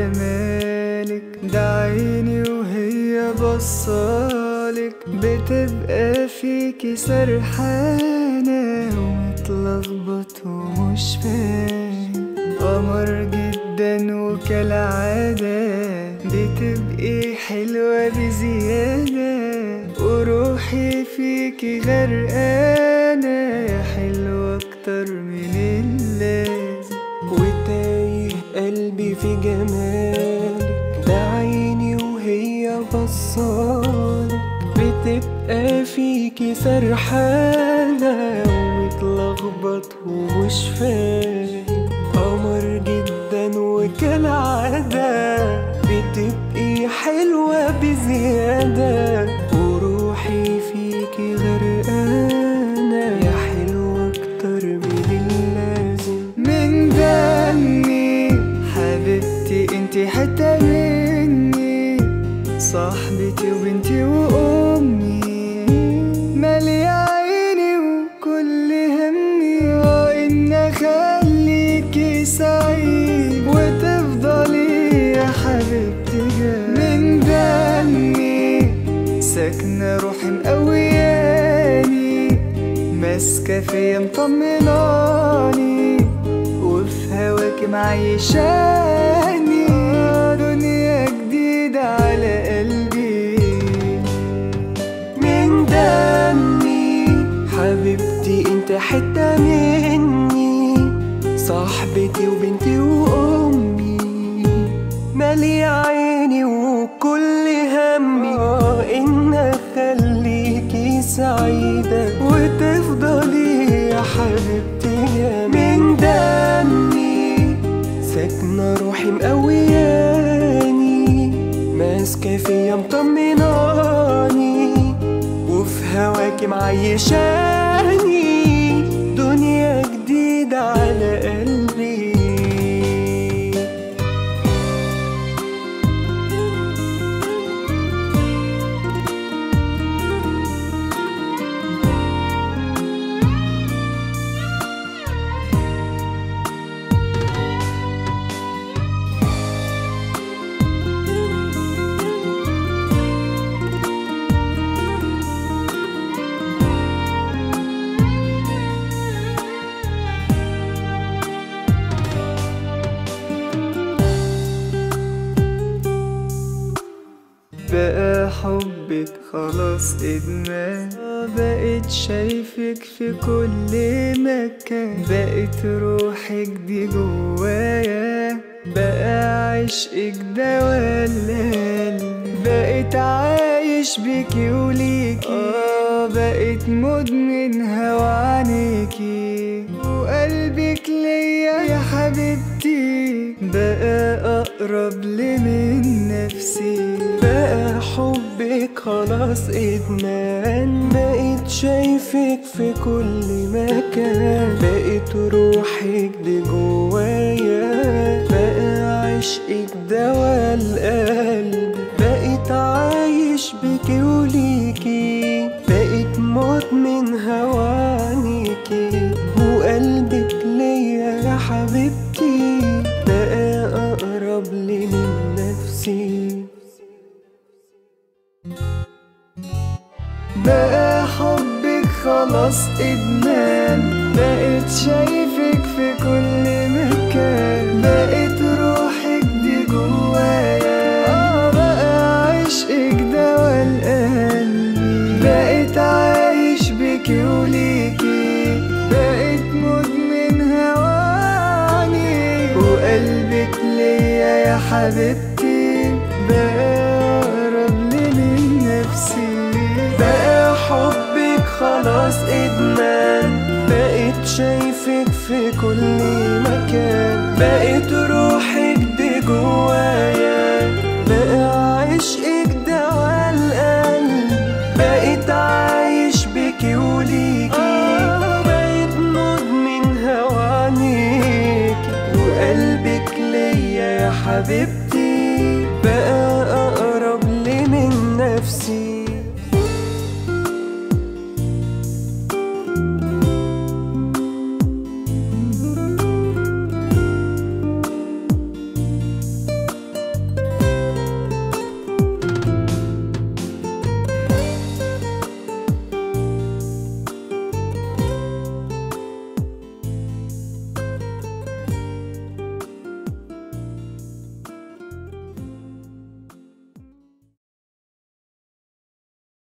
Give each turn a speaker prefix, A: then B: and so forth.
A: جمالك ده عيني وهي بصالك بتبقى فيكي سرحانة ومتلخبط ومش فاهم قمر جدا وكالعادة بتبقي حلوة بزيادة وروحي فيكي غرقانة حلوة أكتر من اللازم
B: وتايه قلبي في جمالك ده عيني وهي بصالك بتبقى فيكي سرحانة ومتلخبط ومش فاهم قمر جدا وكالعادة بتبقي حلوة بزيادة وروحي فيكي غرقانة يا حلوة أكتر من اللازم
A: من دمي حبيبتي انتي حتة مني صاحبتي وبنتي وامي مالية عيني وكل همي وان اخليكي سعيد وتفضلي يا حبيبتي جنبي من دمي ساكنة روحي مقوياني ماسكة فيا مطمناني وفي هواكي معيشاني دنيا جديدة على قلبي
B: من دمي حبيبتي انت حتة مني صاحبتي وبنتي وامي مالي عيني وكل همي آه ان اخليكي سعيدة وتفضلي يا حبيبتي من دمي ساكنة روحي مقوياني ماسكة فيا مطمناني وفي هواكي معيشاني دنيا جديدة على قلبي
A: بقى حبك خلاص ادمان بقيت شايفك في كل مكان بقيت روحك دي جوايا بقى عشقك ده ولا بقيت عايش بيكي وليكي اه بقيت مدمن هوا عنيكي وقلبك ليا يا حبيبتي بقى اقرب لي من نفسي
B: بقى حبك خلاص ادمان بقيت شايفك في كل مكان بقيت روحك دي جوايا بقى عشقك دوا القلب بقيت عايش بيكي وليكي بقيت مدمن هوانيكي وقلبك ليا يا حبيبتي بقى أقرب لي من نفسي
A: بقى حبك خلاص ادمان بقيت شايفك في كل مكان بقيت روحك دي جوايا اه بقى عشقك دوا القلبي بقيت عايش بيكي وليكي بقيت مدمن هواني وقلبك ليا يا حبيبتي بقى اقرب لي من نفسي
B: بقى حبك خلاص ادمان بقيت شايفك في كل مكان بقيت روحك دي جوايا بقى عشقك دوا القلب بقيت عايش بيكي وليكي بقيت مدمن هوانيكي وقلبك ليا يا حبيبتي بقى أقرب لي من نفسي